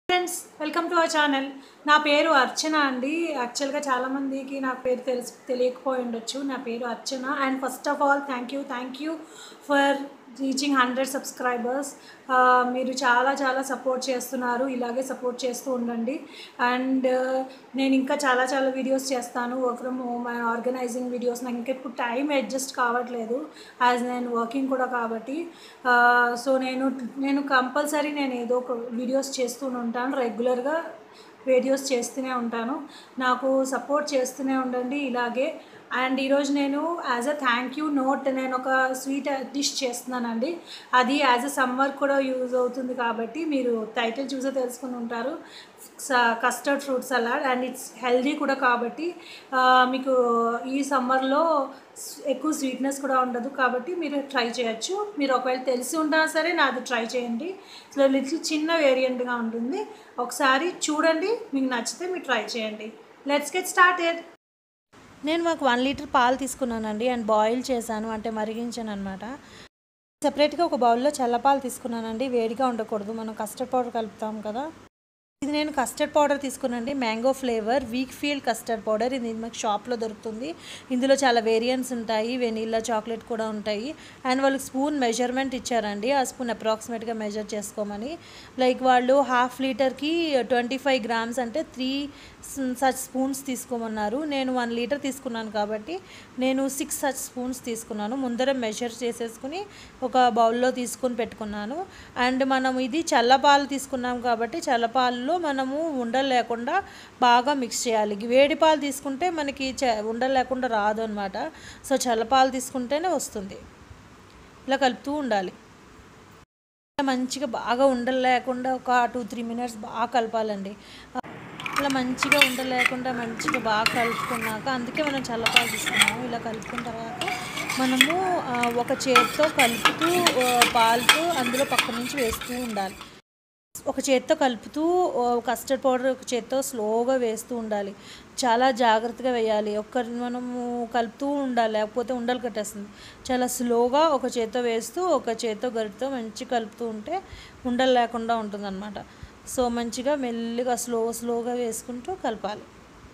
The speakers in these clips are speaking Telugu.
friends welcome to our channel నా పేరు అర్చన అండి యాక్చువల్గా చాలామందికి నా పేరు తెలుసు తెలియకపోయి ఉండొచ్చు నా పేరు Archana and first of all thank you thank you for reaching hundred subscribers మీరు చాలా చాలా సపోర్ట్ చేస్తున్నారు ఇలాగే సపోర్ట్ చేస్తూ ఉండండి అండ్ నేను ఇంకా చాలా చాలా వీడియోస్ చేస్తాను work from home and organizing videos నాకు ఇంకా ఇప్పుడు టైం అడ్జస్ట్ కావట్లేదు యాజ్ నేను వర్కింగ్ కూడా కాబట్టి సో నేను నేను కంపల్సరీ నేను ఏదో ఒక వీడియోస్ చేస్తూనే ఉంటాను రెగ్యులర్గా వీడియోస్ చేస్తూనే ఉంటాను నాకు సపోర్ట్ చేస్తూనే ఉండండి ఇలాగే అండ్ ఈరోజు నేను as a thank you note నేను ఒక స్వీట్ డిష్ చేస్తున్నానండి అది యాజ్ అ సమ్మర్ కూడా యూజ్ అవుతుంది కాబట్టి మీరు టైటిల్ చూసే తెలుసుకుని ఉంటారు custard fruit salad and it's healthy కూడా కాబట్టి ఆ, మీకు ఈ సమ్మర్లో ఎక్కువ స్వీట్నెస్ కూడా ఉండదు కాబట్టి మీరు ట్రై చేయొచ్చు మీరు ఒకవేళ తెలిసి ఉన్నా సరే నాది ట్రై చేయండి ఇట్లా లిటిల్ చిన్న వేరియంట్గా ఉంటుంది ఒకసారి చూడండి మీకు నచ్చితే మీరు ట్రై చేయండి లెట్స్ గెట్ స్టార్టెడ్ నేను మాకు వన్ లీటర్ పాలు తీసుకున్నానండి అండ్ బాయిల్ చేశాను అంటే మరిగించాను అనమాట సపరేట్గా ఒక బౌల్లో చల్లపాలు తీసుకున్నానండి వేడిగా ఉండకూడదు మనం కస్టర్డ్ పౌడర్ కలుపుతాం కదా ఇది నేను కస్టర్డ్ పౌడర్ తీసుకున్నానండి mango flavour Weikfield custard powder ఇది మాకు షాప్లో దొరుకుతుంది ఇందులో చాలా వేరియంట్స్ ఉంటాయి వెనీలా చాక్లెట్ కూడా ఉంటాయి అండ్ వాళ్ళకి స్పూన్ మెజర్మెంట్ ఇచ్చారండి ఆ స్పూన్ అప్రాక్సిమేట్గా మెజర్ చేసుకోమని లైక్ వాళ్ళు హాఫ్ లీటర్కి ట్వంటీ ఫైవ్ గ్రామ్స్ అంటే త్రీ సచ్ స్పూన్స్ తీసుకోమన్నారు నేను వన్ లీటర్ తీసుకున్నాను కాబట్టి నేను సిక్స్ సచ్ స్పూన్స్ తీసుకున్నాను ముందర మెజర్ చేసేసుకుని ఒక బౌల్లో తీసుకుని పెట్టుకున్నాను అండ్ మనం ఇది చల్లపాలు తీసుకున్నాం కాబట్టి చల్లపాలలో మనము ఉండలు లేకుండా బాగా మిక్స్ చేయాలి వేడి పాలు తీసుకుంటే మనకి చ ఉండలు లేకుండా రాదు అనమాట సో చల్లపాలు తీసుకుంటేనే వస్తుంది ఇలా కలుపుతూ ఉండాలి మంచిగా బాగా ఉండలు లేకుండా ఒక టూ త్రీ మినిట్స్ బాగా కలపాలండి ఇలా మంచిగా ఉండలేకుండా మంచిగా బాగా కలుపుకున్నాక అందుకే మనం చల్లపాలు తీసుకున్నాము ఇలా కలుపుకున్న తర్వాత మనము ఆ, ఒక చేత్తో కలుపుతూ ఆ, పాలుతో అందులో పక్క నుంచి వేస్తూ ఉండాలి ఒక చేత్తో కలుపుతూ ఆ, కస్టర్డ్ పౌడర్ ఒక చేత్తో స్లోగా వేస్తూ ఉండాలి చాలా జాగ్రత్తగా వేయాలి ఒక్క మనము కలుపుతూ ఉండాలి లేకపోతే ఉండలు కట్టేస్తుంది చాలా స్లోగా ఒక చేత్తో వేస్తూ ఒక చేత్తో గరిటతో మంచి కలుపుతూ ఉంటే ఉండలు లేకుండా ఉంటుందన్నమాట సో మంచిగా మెల్లిగా స్లో స్లోగా వేసుకుంటూ కలపాలి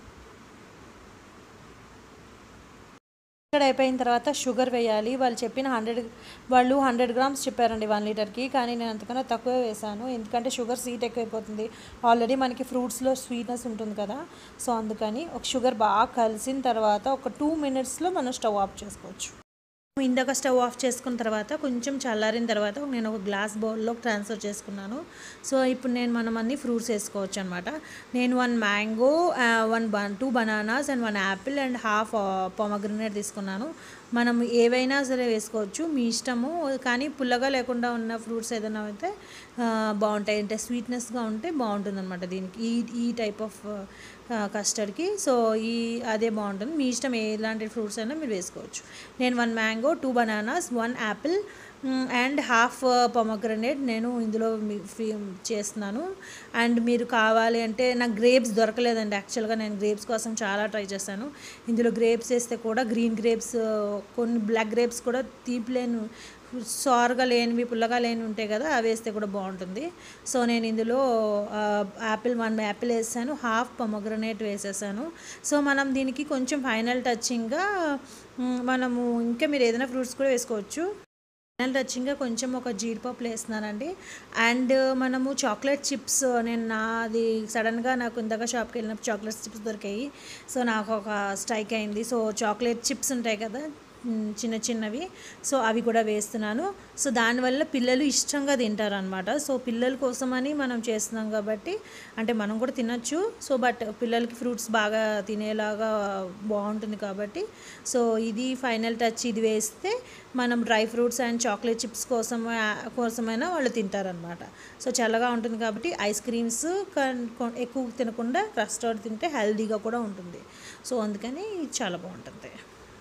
ఇక్కడ అయిపోయిన తర్వాత షుగర్ వేయాలి వాళ్ళు చెప్పిన హండ్రెడ్ వాళ్ళు హండ్రెడ్ గ్రామ్స్ చెప్పారండి వన్ లీటర్కి కానీ నేను అంతకన్నా తక్కువే వేసాను ఎందుకంటే షుగర్ స్వీట్ ఎక్కువైపోతుంది ఆల్రెడీ మనకి ఫ్రూట్స్లో స్వీట్నెస్ ఉంటుంది కదా సో అందుకని ఒక షుగర్ బాగా కలిసిన తర్వాత ఒక టూ మినిట్స్లో మనం స్టవ్ ఆఫ్ చేసుకోవచ్చు ఇందాక స్టవ్ ఆఫ్ చేసుకున్న తర్వాత కొంచెం చల్లారిన తర్వాత నేను ఒక గ్లాస్ బౌల్లో ట్రాన్స్ఫర్ చేసుకున్నాను సో ఇప్పుడు నేను మనం అన్ని ఫ్రూట్స్ వేసుకోవచ్చు అనమాట నేను one mango one ban two bananas and one apple and half pomegranate తీసుకున్నాను మనం ఏవైనా సరే వేసుకోవచ్చు మీ ఇష్టము కానీ పుల్లగా లేకుండా ఉన్న ఫ్రూట్స్ ఏదైనా అయితే ఆ, బాగుంటాయి అంటే స్వీట్నెస్గా ఉంటే బాగుంటుంది అనమాట దీనికి ఈ ఈ టైప్ ఆఫ్ కస్టర్డ్కి సో ఈ అదే బాగుంటుంది మీ ఇష్టం ఎలాంటి ఫ్రూట్స్ అయినా మీరు వేసుకోవచ్చు నేను one mango two bananas one apple and half pomegranate నేను ఇందులో మీ- ఫీ- చేస్తున్నాను అండ్ మీరు కావాలి అంటే నాకు గ్రేప్స్ దొరకలేదండి యాక్చువల్గా నేను గ్రేప్స్ కోసం చాలా ట్రై చేశాను ఇందులో గ్రేప్స్ వేస్తే కూడా గ్రీన్ గ్రేప్స్ కొన్ని బ్లాక్ గ్రేప్స్ కూడా తీపిలేను సారుగా లేనివి పుల్లగా లేనివి ఉంటాయి కదా అవి వేస్తే కూడా బాగుంటుంది సో నేను ఇందులో ఆ, యాపిల్ వన్ యాపిల్ వేసాను హాఫ్ పొమగ్రనేట్ వేసేసాను సో మనం దీనికి కొంచెం ఫైనల్ టచింగ్గా మ్, మనము ఇంకా మీరు ఏదైనా ఫ్రూట్స్ కూడా వేసుకోవచ్చు ఫైనల్ టచింగ్గా కొంచెం ఒక జీడిపప్పు వేస్తున్నానండి అండ్ మనము చాక్లెట్ చిప్స్ నేను నాది సడన్గా నాకు ఇందాక షాప్కి వెళ్ళినప్పుడు చాక్లెట్ చిప్స్ దొరికాయి సో నాకు ఒక స్ట్రైక్ అయింది సో చాక్లెట్ చిప్స్ ఉంటాయి కదా మ్, చిన్న చిన్నవి సో అవి కూడా వేస్తున్నాను సో దానివల్ల పిల్లలు ఇష్టంగా తింటారు అనమాట సో పిల్లల కోసమని మనం చేస్తున్నాం కాబట్టి అంటే మనం కూడా తినచ్చు సో బట్ పిల్లలకి ఫ్రూట్స్ బాగా తినేలాగా బాగుంటుంది కాబట్టి సో ఇది ఫైనల్ టచ్ ఇది వేస్తే మనం dry fruits and chocolate chips కోసం కోసమైనా వాళ్ళు తింటారనమాట సో చల్లగా ఉంటుంది కాబట్టి ఐస్ క్రీమ్స్ ఎక్కువ తినకుండా కస్టర్డ్ తింటే హెల్దీగా కూడా ఉంటుంది సో అందుకని ఇది చాలా బాగుంటుంది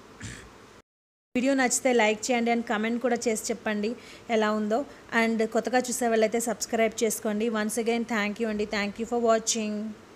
వీడియో నచ్చితే లైక్ చేయండి అండ్ కమెంట్ కూడా చేసి చెప్పండి ఎలా ఉందో అండ్ కొత్తగా చూసే వాళ్ళైతే సబ్స్క్రైబ్ చేసుకోండి వన్స్ అగైన్ థ్యాంక్ యూ అండి థ్యాంక్ యూ ఫర్ వాచింగ్